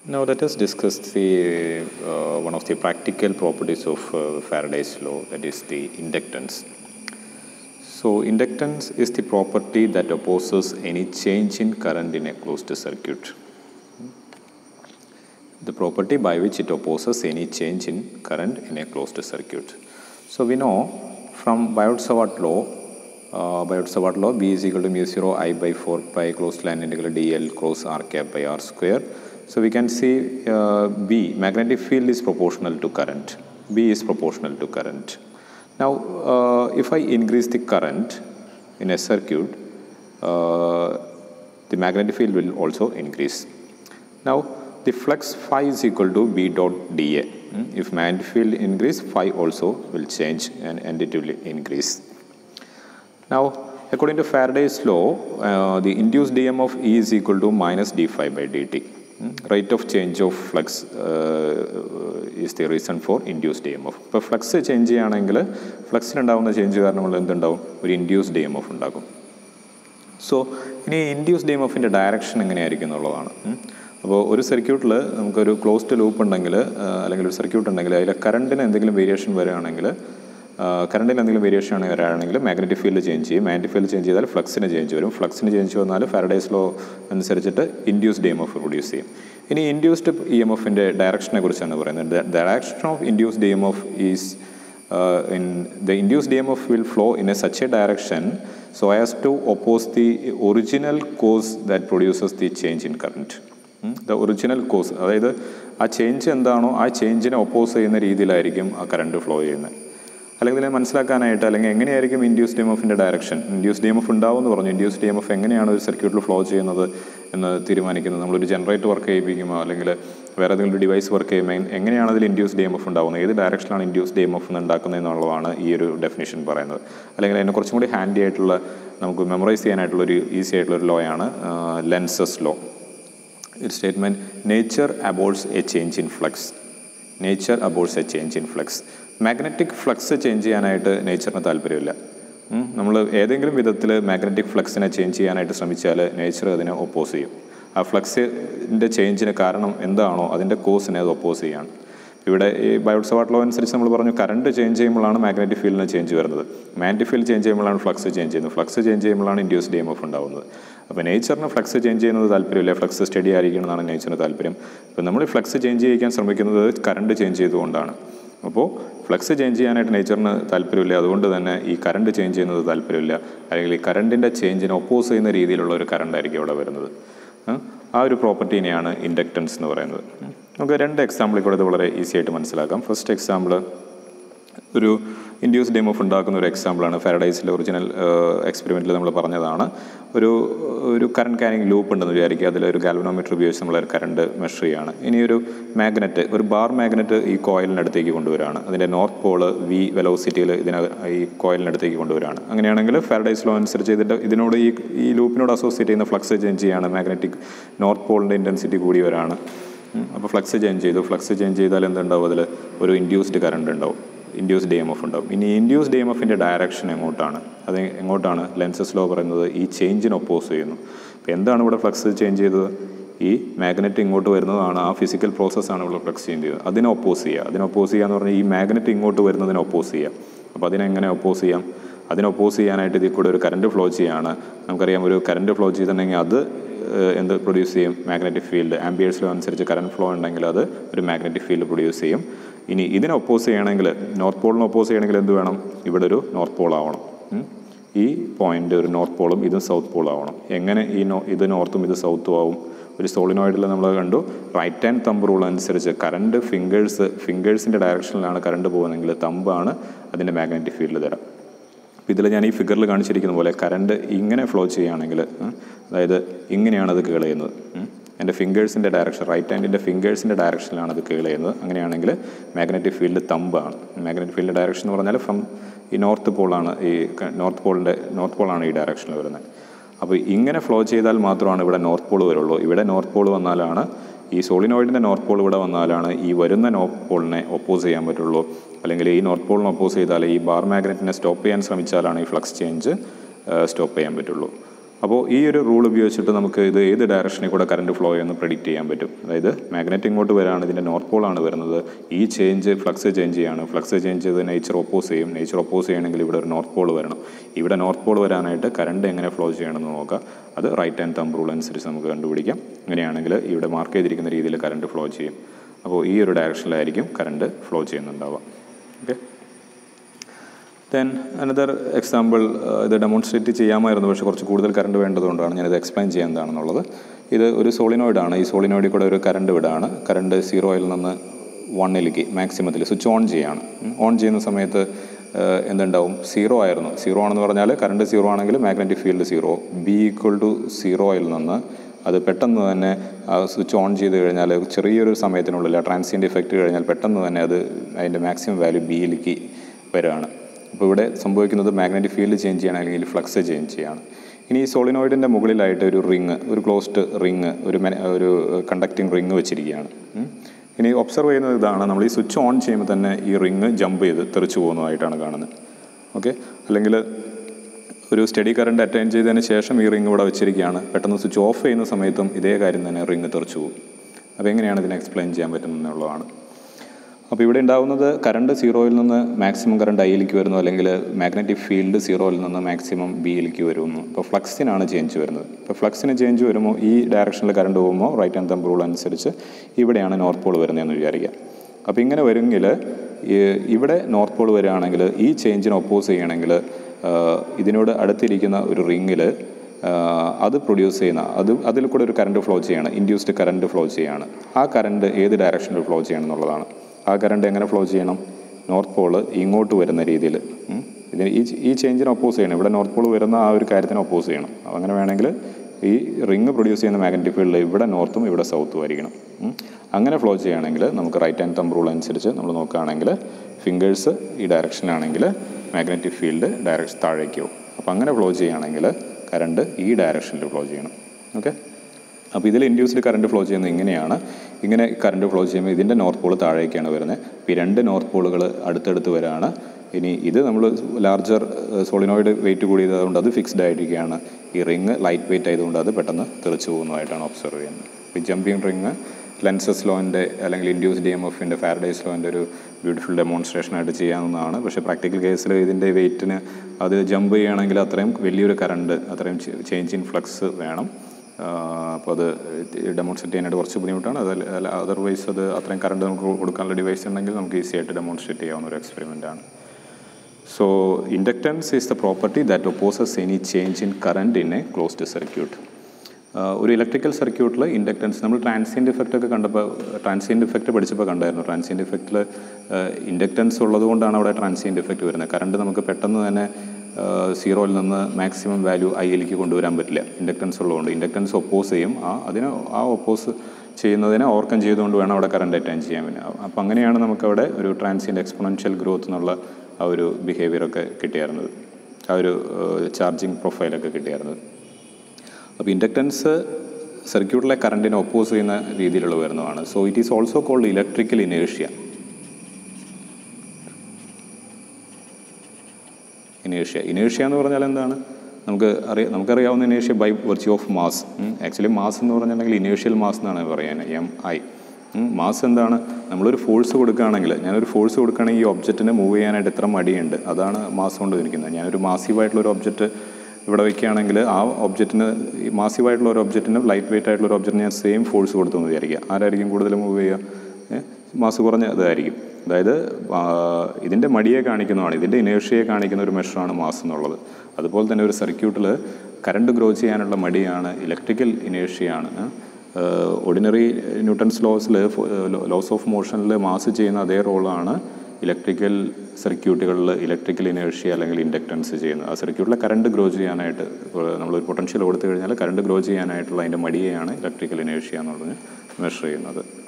Now let us discuss the uh, one of the practical properties of uh, Faraday's law, that is the inductance. So inductance is the property that opposes any change in current in a closed circuit. The property by which it opposes any change in current in a closed circuit. So we know from Biot-Savart law, uh, Biot-Savart law, B is equal to mu 0 I by 4 pi closed line integral dl cross r cap by r square. So we can see uh, B, magnetic field is proportional to current. B is proportional to current. Now, uh, if I increase the current in a circuit, uh, the magnetic field will also increase. Now, the flux phi is equal to B dot dA. Hmm? If magnetic field increase, phi also will change and, and it will increase. Now, according to Faraday's law, uh, the induced dm of E is equal to minus d phi by dt. Hmm? Rate of change of flux uh, is the reason for induced dm of. ഇപ്പോൾ flux change ചെയ്യുകയാണെങ്കിൽ ഫ്ലക്സിനുണ്ടാകുന്ന change കാരണമുള്ള എന്തുണ്ടാവും ഒരു induced E M F ഉണ്ടാകും so ഇനി induced E M എഫിൻ്റെ direction എങ്ങനെയായിരിക്കും എന്നുള്ളതാണ് ഉം. അപ്പോൾ ഒരു സർക്യൂട്ടിൽ നമുക്കൊരു ക്ലോസ്ഡ് ലൂപ്പ് ഉണ്ടെങ്കിൽ ആ, അല്ലെങ്കിൽ ഒരു സർക്യൂട്ട് ഉണ്ടെങ്കിൽ അതിൽ കറണ്ടിന് എന്തെങ്കിലും വേരിയേഷൻ വരികയാണെങ്കിൽ കറണ്ടിന് എന്തെങ്കിലും വേരിയേഷൻ ആണ് വരികയാണെങ്കിൽ മാഗ്നറ്റിക് ഫീൽഡ് ചേഞ്ച് ചെയ്യും മാഗ്നറ്റിക് ഫീൽഡ് ചേഞ്ച് ചെയ്താൽ ഫ്ലക്സിന് ചേഞ്ച് വരും ഫ്ലക്സിന് ചേഞ്ച് വന്നാൽ ഫാരഡേസ് ലോ അനുസരിച്ചിട്ട് induced E M F produce ചെയ്യും ഇനി ഇൻഡ്യൂസ്ഡ് ഇ എം എഫിൻ്റെ ഡയറക്ഷനെ കുറിച്ചാണ് പറയുന്നത് direction of induced E M F is uh, in the induced EMF will flow in a such a direction so as to oppose the original cause that produces the change in current. The original cause അതായത് ആ change എന്താണോ ആ ചേഞ്ചിനെ oppose ചെയ്യുന്ന രീതിയിലായിരിക്കും ആ current flow ചെയ്യുന്നത് അല്ലെങ്കിൽ ഇതിനെ മനസ്സിലാക്കാനായിട്ട് അല്ലെങ്കിൽ എങ്ങനെയായിരിക്കും ഇൻഡ്യൂസ് ഡി എം എഫിൻ്റെ direction induced E M F ഉണ്ടാവുമെന്ന് പറഞ്ഞു ഇൻഡ്യൂസ് ഡി എം എഫ് എങ്ങനെയാണ് ഒരു സർക്യൂട്ടിൽ ഫ്ലോ ചെയ്യുന്നത് എന്ന് തീരുമാനിക്കുന്നത് നമ്മളൊരു ജനറേറ്റർ വർക്ക് ചെയ്യിപ്പിക്കുമോ അല്ലെങ്കിൽ വേറെ ഏതെങ്കിലും ഒരു ഡിവൈസ് വർക്ക് ചെയ്യുമ്പോൾ എങ്ങനെയാണ് അതിൽ ഇൻഡ്യൂസ് ഡി എം എഫ് ഉണ്ടാകുന്നത് ഏത് ഡയറക്ഷനിലാണ് ഇൻഡ്യൂസ് ഡി എം എഫ് ഉണ്ടാക്കുന്നത് എന്നുള്ളതാണ് ഈ ഒരു ഡെഫിനേഷൻ പറയുന്നത് അല്ലെങ്കിൽ അതിനെ കുറച്ചും കൂടി ഹാൻഡി ആയിട്ടുള്ള നമുക്ക് മെമ്മറൈസ് ചെയ്യാനായിട്ടുള്ള ഒരു ഈസി ആയിട്ടുള്ള ഒരു ലോ ആണ് ലെൻസസ് ലോ ഒരു statement nature abhors a change in flux nature abhors a change in flux magnetic flux change ചെയ്യാനായിട്ട് നേച്ചറിന് താല്പര്യമില്ല നമ്മൾ ഏതെങ്കിലും വിധത്തിൽ മാഗ്നറ്റിക് ഫ്ലക്സിനെ ചേഞ്ച് ചെയ്യാനായിട്ട് ശ്രമിച്ചാൽ നേച്ചർ അതിനെ ഒപ്പോസ് ചെയ്യും ആ ഫ്ലക്സിൻ്റെ ചേഞ്ചിന് കാരണം എന്താണോ അതിൻ്റെ കോസിനെ അത് ഒപ്പോസ് ചെയ്യാണ് ഇവിടെ ഈ ബയോട്ട്സവാട്ട് ലോ അനുസരിച്ച് നമ്മൾ പറഞ്ഞു കറണ്ട് ചേഞ്ച് ചെയ്യുമ്പോഴാണ് മാഗ്നറ്റിക് ഫീൽഡിന് ചേഞ്ച് വരുന്നത് മാഗ്നറ്റിക് ഫീൽഡ് ചേഞ്ച് ചെയ്യുമ്പോഴാണ് ഫ്ലക്സ് ചേഞ്ച് ചെയ്യുന്നത് ഫ്ലക്സ് ചേഞ്ച് ചെയ്യുമ്പോഴാണ് ഇൻഡ്യൂസ് ഡി എം എഫ് ഉണ്ടാകുന്നത് അപ്പോൾ നേച്ചറിന് ഫ്ലക്സ് ചേഞ്ച് ചെയ്യുന്നത് താല്പര്യമില്ല ഫ്ലക്സ് സ്റ്റഡി ആയിരിക്കണം എന്നാണ് നേച്ചറിന് താല്പര്യം അപ്പോൾ നമ്മൾ ഫ്ലക്സ് ചേഞ്ച് ചെയ്യിക്കാൻ ശ്രമിക്കുന്നത് കറണ്ട് ചേഞ്ച് ചെയ്തുകൊണ്ടാണ് അപ്പോൾ ഫ്ലക്സ് ചേഞ്ച് ചെയ്യാനായിട്ട് നേച്ചറിന് താല്പര്യമില്ല അതുകൊണ്ട് തന്നെ ഈ കറണ്ട് ചേഞ്ച് ചെയ്യുന്നത് താല്പര്യമില്ല അല്ലെങ്കിൽ ഈ കറണ്ടിൻ്റെ ചേഞ്ചിനെ ഒപ്പോസ് ചെയ്യുന്ന രീതിയിലുള്ള ഒരു കറണ്ട് ആയിരിക്കും ഇവിടെ വരുന്നത് ആ? ആ ഒരു പ്രോപ്പർട്ടീനെയാണ് ഇൻഡക്റ്റൻസ് എന്ന് പറയുന്നത് നമുക്ക് രണ്ട് എക്സാമ്പിളിൽ കൂടെ ഇത് വളരെ ഈസി ആയിട്ട് മനസ്സിലാക്കാം ഫസ്റ്റ് എക്സാമ്പിൾ ഒരു ഇൻഡ്യൂസ് ഡെം ഓഫ് ഉണ്ടാക്കുന്ന ഒരു എക്സാമ്പിളാണ് ഫാരഡൈസിലെ ഒറിജിനൽ എക്സ്പെരിമെൻറ്റിൽ നമ്മൾ പറഞ്ഞതാണ് ഒരു ഒരു കറണ്ട് ക്യാരിങ് ലൂപ്പ് ഉണ്ടെന്ന് വിചാരിക്കുക അതിലൊരു ഗാൽവനോമീറ്റർ ഉപയോഗിച്ച് നമ്മൾ കറണ്ട് മെഷർ ചെയ്യുകയാണ് ഇനി ഒരു മാഗ്നറ്റ് ഒരു ബാർ മാഗ്നറ്റ് ഈ കോയിലിനടുത്തേക്ക് കൊണ്ടുവരികയാണ് അതിൻ്റെ നോർത്ത് പോള് വി വെലോസിറ്റിയിൽ ഇതിന ഈ കോയിലിനടുത്തേക്ക് കൊണ്ടുവരികയാണ് അങ്ങനെയാണെങ്കിൽ ഫാരഡൈസ് ലോ അനുസരിച്ച് ഇതിൻ്റെ ഇതിനോട് ഈ ഈ ലൂപ്പിനോട് അസോസിയേറ്റ് ചെയ്യുന്ന ഫ്ലക്സ് ചേഞ്ച് ചെയ്യാണ് മാഗ്നറ്റിക് നോർത്ത് പോളിൻ്റെ ഇൻറ്റൻസിറ്റി കൂടി വരാണ് അപ്പോൾ ഫ്ലക്സ് ചേഞ്ച് ചെയ്തു ഫ്ലക്സ് ചേഞ്ച് ചെയ്താൽ എന്തുണ്ടാവും അതിൽ ഒരു ഇൻഡ്യൂസ്ഡ് കറണ്ട് ഉണ്ടാവും ഇൻഡ്യൂസ് ഡി എം എഫ് ഉണ്ടാവും ഇനി ഇൻഡ്യൂസ് ഡി എം എഫിൻ്റെ ഡയറക്ഷൻ എങ്ങോട്ടാണ് അത് എങ്ങോട്ടാണ് ലെൻസസ് ലോ പറയുന്നത് ഈ ചേഞ്ചിന് ഒപ്പോസ് ചെയ്യുന്നു അപ്പോൾ എന്താണ് ഇവിടെ ഫ്ലക്സ് ചേഞ്ച് ചെയ്തത് ഈ മാഗ്നറ്റ് ഇങ്ങോട്ട് വരുന്നതാണ് ആ ഫിസിക്കൽ പ്രോസസ്സാണ് ഇവിടെ ഫ്ലക്സ് ചേഞ്ച് ചെയ്തത് അതിനെ ഒപ്പോസ് ചെയ്യുക അതിനെ ഒപ്പോസ് ചെയ്യുക എന്ന് പറഞ്ഞാൽ ഈ മാഗ്നറ്റ് ഇങ്ങോട്ട് വരുന്നതിനെ ഒപ്പോസ് ചെയ്യുക അപ്പോൾ അതിനെങ്ങനെ ഒപ്പോസ് ചെയ്യാം അതിനെ ഒപ്പോസ് ചെയ്യാനായിട്ട് ഇതിൽ കൂടെ ഒരു കറണ്ട് ഫ്ലോ ചെയ്യുകയാണ് നമുക്കറിയാം ഒരു കറണ്ട് ഫ്ലോ ചെയ്തിട്ടുണ്ടെങ്കിൽ അത് ഏഹ്, എന്ത് പ്രൊഡ്യൂസ് ചെയ്യും മാഗ്നറ്റിക് ഫീൽഡ് ആംബിയേഴ്സ് ലോ അനുസരിച്ച് കറണ്ട് ഫ്ലോ ഉണ്ടെങ്കിൽ അത് ഒരു മാഗ്നറ്റിക് ഫീൽഡ് പ്രൊഡ്യൂസ് ചെയ്യും ഇനി ഇതിനെ ഒപ്പോസ് ചെയ്യണമെങ്കിൽ നോർത്ത് പോളിനെ ഒപ്പോസ് ചെയ്യണമെങ്കിൽ എന്ത് വേണം ഇവിടെ ഒരു നോർത്ത് പോൾ ആവണം ഉം. ഈ പോയിന്റ് ഒരു നോർത്ത് പോളും ഇതും സൗത്ത് പോൾ ആവണം എങ്ങനെ ഈ നോ ഇത് നോർത്തും ഇത് സൗത്തും ആവും ഒരു സോളിനോയിഡിൽ നമ്മൾ കണ്ടു റൈറ്റ് ഹാൻഡ് തമ്പ് റൂൾ അനുസരിച്ച് കറണ്ട് ഫിംഗേഴ്സ് ഫിംഗേഴ്സിൻ്റെ ഡയറക്ഷനിലാണ് കറണ്ട് പോകുന്നതെങ്കിൽ തമ്പാണ് അതിൻ്റെ മാഗ്നറ്റിക് ഫീൽഡ് തരാം അപ്പോൾ ഇതിൽ ഞാൻ ഈ ഫിഗറിൽ കാണിച്ചിരിക്കുന്ന പോലെ കറണ്ട് ഇങ്ങനെ ഫ്ലോ ചെയ്യുകയാണെങ്കിൽ ഉം, അതായത് ഇങ്ങനെയാണ് അത് കേൾ ചെയ്യുന്നത് ഉം. എൻ്റെ ഫിംഗേഴ്സിൻ്റെ ഡയറക്ഷൻ റൈറ്റ് ഹാൻഡിൻ്റെ ഫിംഗേഴ്സിൻ്റെ ഡയറക്ഷനിലാണ് അത് കേൾ ചെയ്യുന്നത് അങ്ങനെയാണെങ്കിൽ മാഗ്നറ്റിക് ഫീൽഡ് തമ്പാണ് മാഗ്നറ്റിക് ഫീൽഡ് ഡയറക്ഷൻ എന്ന് പറഞ്ഞാൽ ഫ്രം ഈ നോർത്ത് പോളാണ് ഈ നോർത്ത് പോളിൻ്റെ നോർത്ത് പോളാണ് ഈ ഡയറക്ഷനിൽ വരുന്നത് അപ്പോൾ ഇങ്ങനെ ഫ്ലോ ചെയ്താൽ മാത്രമാണ് ഇവിടെ നോർത്ത് പോൾ വരുള്ളൂ ഇവിടെ നോർത്ത് പോൾ വന്നാലാണ് ഈ സോളിനോയിഡിൻ്റെ നോർത്ത് പോൾ ഇവിടെ വന്നാലാണ് ഈ വരുന്ന നോർത്ത് പോളിനെ ഒപ്പോസ് ചെയ്യാൻ പറ്റുള്ളൂ അല്ലെങ്കിൽ ഈ നോർത്ത് പോളിനെ ഒപ്പോസ് ചെയ്താൽ ഈ ബാർ മാഗ്നറ്റിനെ സ്റ്റോപ്പ് ചെയ്യാൻ ശ്രമിച്ചാലാണ് ഈ ഫ്ലക്സ് ചേഞ്ച് സ്റ്റോപ്പ് ചെയ്യാൻ പറ്റുള്ളൂ അപ്പോൾ ഈ ഒരു റൂൾ ഉപയോഗിച്ചിട്ട് നമുക്ക് ഇത് ഏത് ഡയറക്ഷനിൽ കൂടെ കറണ്ട് ഫ്ലോ ചെയ്യുമെന്ന് പ്രെഡിക്റ്റ് ചെയ്യാൻ പറ്റും അതായത് മാഗ്നറ്റ് ഇങ്ങോട്ട് വരാണ് ഇതിൻ്റെ നോർത്ത് പോളാണ് വരുന്നത് ഈ ചേഞ്ച് ഫ്ലക്സ് ചേഞ്ച് ചെയ്യാണ് ഫ്ലക്സ് ചേഞ്ച് ചെയ്ത് നേച്ചർ ഒപ്പോസ് ചെയ്യും നേച്ചർ ഒപ്പോസ് ചെയ്യണമെങ്കിൽ ഇവിടെ ഒരു നോർത്ത് പോൾ വരണം ഇവിടെ നോർത്ത് പോൾ വരാനായിട്ട് കറണ്ട് എങ്ങനെ ഫ്ലോ ചെയ്യണമെന്ന് നോക്കാം അത് റൈറ്റ് ഹാൻഡ് തമ്പ് റൂൾ അനുസരിച്ച് നമുക്ക് കണ്ടുപിടിക്കാം അങ്ങനെയാണെങ്കിൽ ഇവിടെ മാർക്ക് ചെയ്തിരിക്കുന്ന രീതിയിൽ കറണ്ട് ഫ്ലോ ചെയ്യും അപ്പോൾ ഈ ഒരു ഡയറക്ഷനിലായിരിക്കും കറണ്ട് ഫ്ലോ ചെയ്യുന്നുണ്ടാവുക ഓക്കെ ദെൻ അനദർ എക്സാമ്പിൾ ഇത് ഡെമോൺസ്ട്രേറ്റ് ചെയ്യാമായിരുന്നു പക്ഷേ കുറച്ച് കൂടുതൽ കറണ്ട് വേണ്ടതുകൊണ്ടാണ് ഞാനിത് എക്സ്പ്ലെയിൻ ചെയ്യുന്നതാണെന്നുള്ളത് ഇത് ഒരു സോളിനോയിഡാണ് ഈ സോളിനോയിഡിൽ കൂടെ ഒരു കറണ്ട് വിടാണ് കറണ്ട് സീറോയിൽ നിന്ന് വണ്ണിലേക്ക് മാക്സിമത്തിൽ സ്വിച്ച് ഓൺ ചെയ്യാണ് ഓൺ ചെയ്യുന്ന സമയത്ത് ഏഹ്, എന്തുണ്ടാവും സീറോ ആയിരുന്നു സീറോ ആണെന്ന് പറഞ്ഞാൽ കറണ്ട് സീറോ ആണെങ്കിൽ magnetic field zero B equal to സീറോയിൽ നിന്ന് അത് പെട്ടെന്ന് തന്നെ സ്വിച്ച് ഓൺ ചെയ്ത് കഴിഞ്ഞാൽ ചെറിയൊരു സമയത്തിനുള്ളിൽ ആ ട്രാൻസിയൻ്റ് ഇഫക്റ്റ് കഴിഞ്ഞാൽ പെട്ടെന്ന് തന്നെ അത് അതിൻ്റെ മാക്സിമം വാല്യൂ ബിയിലേക്ക് വരികയാണ് അപ്പോൾ ഇവിടെ സംഭവിക്കുന്നത് മാഗ്നറ്റിക് ഫീൽഡ് ചേഞ്ച് ചെയ്യണം അല്ലെങ്കിൽ ഫ്ലക്സ് ചേഞ്ച് ചെയ്യാണ് ഇനി ഈ സോളിനോയിഡിൻ്റെ മുകളിലായിട്ട് ഒരു റിങ് ഒരു ക്ലോസ്ഡ് റിങ് ഒരു മെ- ഒരു കണ്ടക്റ്റിംഗ് റിങ് വെച്ചിരിക്കുകയാണ് ഉം. ഇനി ഒബ്സർവ് ചെയ്യുന്നത് ഇതാണ് നമ്മൾ ഈ സ്വിച്ച് ഓൺ ചെയ്യുമ്പോൾ തന്നെ ഈ റിങ് ജമ്പ് ചെയ്ത് തെറിച്ചു പോകുന്നതായിട്ടാണ് കാണുന്നത് ഓക്കെ അല്ലെങ്കിൽ ഒരു സ്റ്റഡി കറണ്ട് അറ്റൈൻ ചെയ്തതിന് ശേഷം ഈ റിങ് ഇവിടെ വെച്ചിരിക്കുകയാണ് പെട്ടെന്ന് സ്വിച്ച് ഓഫ് ചെയ്യുന്ന സമയത്തും ഇതേ കാര്യം തന്നെ റിങ് തെറിച്ചു പോകും അപ്പോൾ എങ്ങനെയാണ് ഇതിനെ എക്സ്പ്ലെയിൻ ചെയ്യാൻ പറ്റുന്നതെന്നുള്ളതാണ് അപ്പോൾ ഇവിടെ ഉണ്ടാകുന്നത് കറണ്ട് സീറോയിൽ നിന്ന് മാക്സിമം കറണ്ട് ഐയിലേക്ക് വരുന്നു അല്ലെങ്കിൽ മാഗ്നറ്റിക് ഫീൽഡ് സീറോയിൽ നിന്ന് മാക്സിമം ബിയിലേക്ക് വരുന്നു അപ്പോൾ ഫ്ലക്സിനാണ് ചേഞ്ച് വരുന്നത് ഇപ്പോൾ ഫ്ലക്സിന് ചേഞ്ച് വരുമ്പോൾ ഈ ഡയറക്ഷനിൽ കറണ്ട് പോകുമ്പോൾ റൈറ്റ് ഹാൻഡ് തമ്പ് റൂൾ അനുസരിച്ച് ഇവിടെയാണ് നോർത്ത് പോൾ വരുന്നതെന്ന് വിചാരിക്കാം അപ്പോൾ ഇങ്ങനെ വരുമെങ്കിൽ ഈ- ഇവിടെ നോർത്ത് പോൾ വരികയാണെങ്കിൽ ഈ ചേഞ്ചിനെ ഒപ്പോസ് ചെയ്യണമെങ്കിൽ ഇതിനോട് അടുത്തിരിക്കുന്ന ഒരു റിങ്ങിൽ അത് പ്രൊഡ്യൂസ് ചെയ്യുന്ന അത് അതിൽ കൂടെ ഒരു കറണ്ട് ഫ്ലോ ചെയ്യാണ് ഇൻഡ്യൂസ്ഡ് കറണ്ട് ഫ്ലോ ചെയ്യാണ് ആ കറണ്ട് ഏത് ഡയറക്ഷനിൽ ഫ്ലോ ചെയ്യണം എന്നുള്ളതാണ് ആ കറണ്ട് എങ്ങനെ ഫ്ലോ ചെയ്യണം നോർത്ത് പോൾ ഇങ്ങോട്ട് വരുന്ന രീതിയിൽ ഉം. ഇതിന് ഈ ഈ ചേഞ്ചിനെ ഒപ്പോസ് ചെയ്യണം ഇവിടെ നോർത്ത് പോൾ വരുന്ന ആ ഒരു കാര്യത്തിനെ ഒപ്പോസ് ചെയ്യണം അപ്പോൾ അങ്ങനെ വേണമെങ്കിൽ ഈ റിങ് പ്രൊഡ്യൂസ് ചെയ്യുന്ന മാഗ്നറ്റിക് ഫീൽഡ് ഇവിടെ നോർത്തും ഇവിടെ സൗത്തും ആയിരിക്കണം ഉം. അങ്ങനെ ഫ്ലോ ചെയ്യുകയാണെങ്കിൽ നമുക്ക് റൈറ്റ് ഹാൻഡ് തമ്പ് റൂൾ അനുസരിച്ച് നമ്മൾ നോക്കുകയാണെങ്കിൽ ഫിംഗേഴ്സ് ഈ ഡയറക്ഷനാണെങ്കിൽ മാഗ്നറ്റിക് ഫീൽഡ് ഡയറക്ഷൻ താഴേക്ക് പോകും അപ്പോൾ അങ്ങനെ ഫ്ലോ ചെയ്യുകയാണെങ്കിൽ കറണ്ട് ഈ ഡയറക്ഷനിൽ ഫ്ലോ ചെയ്യണം ഓക്കെ അപ്പോൾ ഇതിൽ ഇൻഡ്യൂസ്ഡ് കറണ്ട് ഫ്ലോ ചെയ്യുന്നത് ഇങ്ങനെയാണ് ഇങ്ങനെ കറണ്ട് ഫ്ലോ ചെയ്യുമ്പോൾ ഇതിൻ്റെ നോർത്ത് പോൾ താഴേക്കാണ് വരുന്നത് അപ്പോൾ ഈ രണ്ട് നോർത്ത് പോളുകൾ അടുത്തടുത്ത് വരാണ് ഇനി ഇത് നമ്മൾ ലാർജർ സോളിനോയിഡ് വെയിറ്റ് കൂടിയതുകൊണ്ട് അത് ഫിക്സ്ഡ് ആയിരിക്കുകയാണ് ഈ റിങ് ലൈറ്റ് വെയിറ്റ് ആയതുകൊണ്ട് അത് പെട്ടെന്ന് തെറിച്ച് പോകുന്നതായിട്ടാണ് ഒബ്സർവ് ചെയ്യുന്നത് ഈ ജമ്പിങ് റിങ് ലെൻസസ് ലോൻ്റെ അല്ലെങ്കിൽ ഇൻഡ്യൂസ് ഡി എം എഫിൻ്റെ ഫാരഡേസ് ലോൻ്റെ ഒരു ബ്യൂട്ടിഫുൾ ഡെമോൺസ്ട്രേഷൻ ആയിട്ട് ചെയ്യാവുന്നതാണ് പക്ഷേ പ്രാക്ടിക്കൽ കേസിൽ ഇതിൻ്റെ വെയിറ്റിന് അത് ജമ്പ് ചെയ്യുകയാണെങ്കിൽ അത്രയും വലിയൊരു കറണ്ട് അത്രയും ചേഞ്ച് ഇൻ ഫ്ലക്സ് വേണം അപ്പോൾ അത് ഡെമോൺസ്ട്രേറ്റ് ചെയ്യാനായിട്ട് കുറച്ച് ബുദ്ധിമുട്ടാണ് അത് അതർവൈസ് അത് അത്രയും കറണ്ട് നമുക്ക് കൊടുക്കാനുള്ള ഡിവൈസ് ഉണ്ടെങ്കിൽ നമുക്ക് ഈസി ആയിട്ട് ഡെമോൺസ്ട്രേറ്റ് ചെയ്യാവുന്ന ഒരു എക്സ്പെരിമെൻ്റ് ആണ് So inductance is the property that opposes any change in current in a closed circuit. ആഹ് ഒരു ഇലക്ട്രിക്കൽ സർക്യൂട്ടിൽ ഇൻഡക്റ്റൻസ് നമ്മൾ ട്രാൻസിയൻ്റ് ഇഫക്റ്റ് ഒക്കെ കണ്ടപ്പോൾ ട്രാൻസിയൻ്റ് ഇഫക്റ്റ് പഠിച്ചപ്പോൾ കണ്ടായിരുന്നു ട്രാൻസിയൻ്റ് ഇഫക്റ്റിൽ ഇൻഡക്റ്റൻസ് ഉള്ളത് കൊണ്ടാണ് അവിടെ ട്രാൻസിയൻ്റ് ഇഫക്റ്റ് വരുന്നത് കറണ്ട് നമുക്ക് പെട്ടെന്ന് തന്നെ സീറോയിൽ നിന്ന് മാക്സിമം വാല്യൂ ഐയിലേക്ക് കൊണ്ടുവരാൻ പറ്റില്ല ഇൻഡക്റ്റൻസ് ഉള്ളതുകൊണ്ട് ഇൻഡക്റ്റൻസ് ഒപ്പോസ് ചെയ്യും ആ അതിനെ ആ ഒപ്പോസ് ചെയ്യുന്നതിനെ ഓവർകം ചെയ്തുകൊണ്ട് വേണം അവിടെ കറണ്ട് അറ്റൈൻ ചെയ്യാൻ വേണ്ടി അപ്പം അങ്ങനെയാണ് നമുക്കവിടെ ഒരു ട്രാൻസിയൻ്റ് എക്സ്പൊണൻഷ്യൽ ഗ്രോത്ത് എന്നുള്ള ആ ഒരു ബിഹേവിയറൊക്കെ കിട്ടിയായിരുന്നത് ആ ഒരു ചാർജിങ് പ്രൊഫൈലൊക്കെ കിട്ടിയായിരുന്നത് അപ്പോൾ ഇൻഡക്റ്റൻസ് സർക്യൂട്ടിലെ കറണ്ടിനെ ഒപ്പോസ് ചെയ്യുന്ന രീതിയിലുള്ള വരുന്നതാണ് so it is also called electrical ഇനേഷ്യ ഇനേഷ്യ ഇനേഷ്യ എന്ന് പറഞ്ഞാൽ എന്താണ് നമുക്ക് അറിയാം നമുക്കറിയാവുന്ന ഇനേഷ്യ by virtue of mass actually mass എന്ന് പറഞ്ഞിട്ടുണ്ടെങ്കിൽ ഇനേഷ്യൽ മാസ് എന്നാണ് പറയാൻ എം ഐ മാസ് എന്താണ് നമ്മളൊരു ഫോഴ്സ് കൊടുക്കുകയാണെങ്കിൽ ഞാനൊരു ഫോഴ്സ് കൊടുക്കുകയാണെങ്കിൽ ഈ ഒബ്ജക്റ്റിനെ മൂവ് ചെയ്യാനായിട്ട് എത്ര മടിയുണ്ട് അതാണ് മാസ് കൊണ്ട് ഇരിക്കുന്നത് ഞാനൊരു മാസീവായിട്ടുള്ള ഒരു ഒബ്ജക്റ്റ് ഇവിടെ വയ്ക്കുകയാണെങ്കിൽ ആ ഒബ്ജക്റ്റിന് ഈ മാസീവായിട്ടുള്ള ഒരു ഒബ്ജക്റ്റിന് ലൈറ്റ് വെയിറ്റ് ആയിട്ടുള്ള ഒരു ഒബ്ജക്റ്റിന് ഞാൻ സെയിം ഫോഴ്സ് കൊടുത്തു എന്ന് വിചാരിക്കുക ആരായിരിക്കും കൂടുതൽ മൂവ് ചെയ്യുക മാസ് കുറഞ്ഞ ഇതായിരിക്കും അതായത് ആ, ഇതിൻ്റെ മടിയെ കാണിക്കുന്നതാണ് ഇതിൻ്റെ ഇനേഷ്യയെ കാണിക്കുന്ന ഒരു മെഷറാണ് മാസ് എന്നുള്ളത് അതുപോലെ തന്നെ ഒരു സർക്യൂട്ടിൽ കറണ്ട് ഗ്രോ ചെയ്യാനുള്ള മടിയാണ് ഇലക്ട്രിക്കൽ ഇനേഷ്യയാണ് ഒർഡിനറി ന്യൂട്ടൺസ് ലോസിൽ ലോസ് ഓഫ് മോഷനിൽ മാസ് ചെയ്യുന്ന അതേ റോളാണ് ഇലക്ട്രിക്കൽ സർക്യൂട്ടുകളിൽ ഇലക്ട്രിക്കൽ ഇനേഷ്യ അല്ലെങ്കിൽ ഇൻഡക്റ്റൻസ് ചെയ്യുന്നത് ആ സർക്യൂട്ടിലെ കറണ്ട് ഗ്രോ ചെയ്യാനായിട്ട് ഇപ്പോൾ നമ്മളൊരു പൊട്ടൻഷ്യൽ കൊടുത്തു കഴിഞ്ഞാൽ കറണ്ട് ഗ്രോ ചെയ്യാനായിട്ടുള്ള അതിൻ്റെ മടിയെയാണ് ഇലക്ട്രിക്കൽ ഇനേഷ്യ എന്നുള്ളത് മെഷർ ചെയ്യുന്നത്